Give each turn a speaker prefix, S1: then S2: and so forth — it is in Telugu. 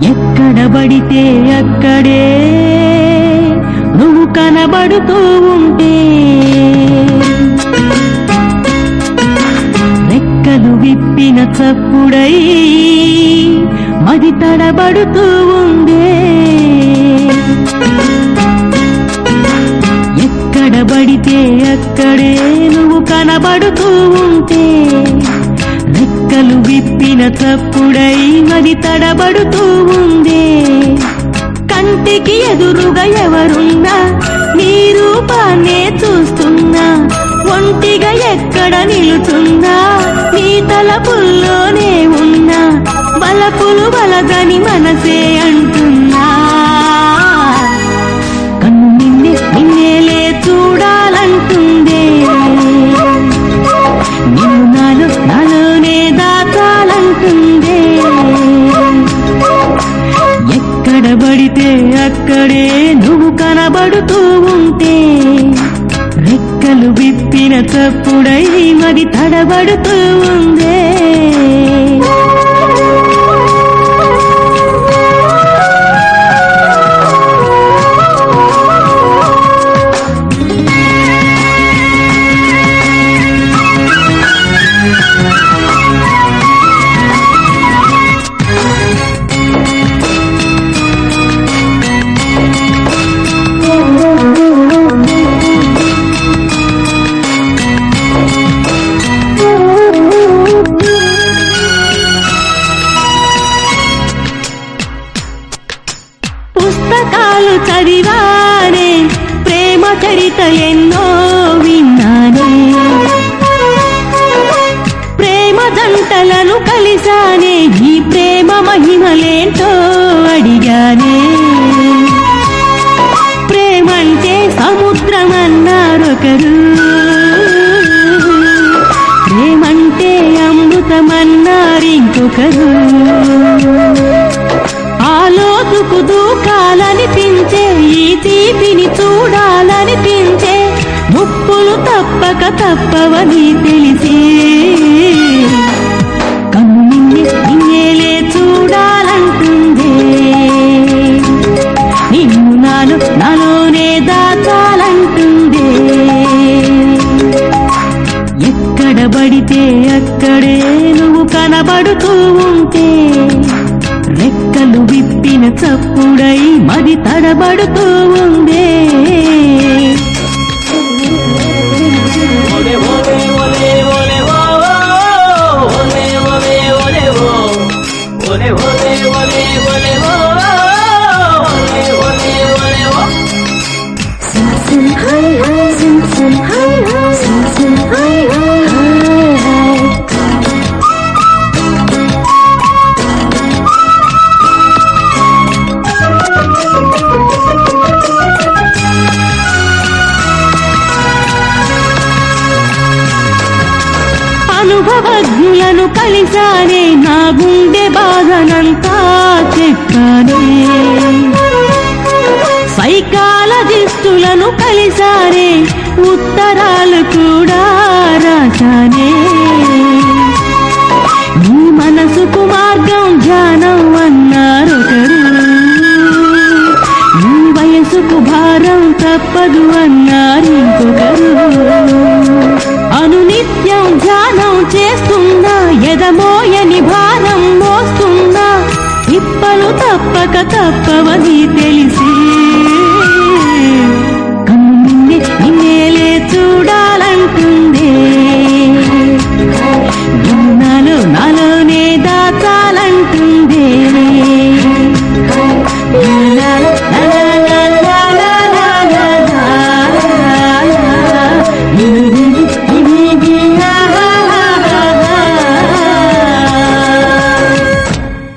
S1: ఎక్కడ పడితే అక్కడే నువ్వు కనబడుతూ ఉంటే రెక్కలు విప్పిన చప్పుడై మది తడబడుతూ ఉందే ఎక్కడ పడితే అక్కడే నువ్వు కనబడుతూ ఉంటే రెక్కలు విప్పిన చప్పుడై మది తడబడుతూ ఉందే కంటికి ఎదురుగా ఎవరున్నా నీ రూపాన్నే చూస్తున్నా ఒంటిగా ఎక్కడ నిలుచున్నా నీ తలపుల్లోనే ఉన్నా బలపులు బలదని మనసే అంటున్నా కన్ను నిన్నే నిన్నేలే చూడాలంటుందే నిన్ను నాలో నాలోనే దాచాలంటుందే ఎక్కడ పడితే అక్కడే నువ్వు కనబడుతూ ఉంటే రెక్కలు విప్పిన చప్పుడై మరి తడబడుతూ ఉందే పుస్తకాలు చదివానే ప్రేమ చరిత ఎన్నో విన్నానే ప్రేమ జంటలను కలిసానే ఈ ప్రేమ మహిమలేంటో అడిగానే ప్రేమంటే సముద్రమన్నారొకరు ప్రేమంటే అమృతమన్నారింకొకరు ఆలోతుకు దూకాలనిపించే ఈ తీపిని చూడాలనిపించే ముప్పులు తప్పక తప్పవని తెలిసి కన్ను నిన్నే నిన్నేలే చూడాలంటుందే నిన్ను నాలో నాలోనే దాచాలంటుందే ఎక్కడ పడితే అక్కడే నువ్వు కనబడుతూ ఉంటే రెక్కలు విప్పిన చప్పుడై మది తడబడుతూ ఉందే
S2: Ole, ole, ole, ole, wo, wo. Ole, ole, ole, wo. Ole, ole, ole, ole, wo. Ole, ole, ole, wo.
S1: అనుభవజ్ఞులను కలిసానే నా గుండె బాధనంతా చెప్పానే సైకాలజిస్టులను కలిసానే ఉత్తరాలు కూడా రాశానే నీ మనసుకు మార్గం ధ్యానం అన్నారొకరు నీ వయసుకు భారం తప్పదు అన్నారు ఇంకొకరు అనునిత్యం ధ్యానం చేస్తున్నా ఎదమోయని భారం మోస్తున్నా తిప్పలు తప్పక తప్పవని తెలిసి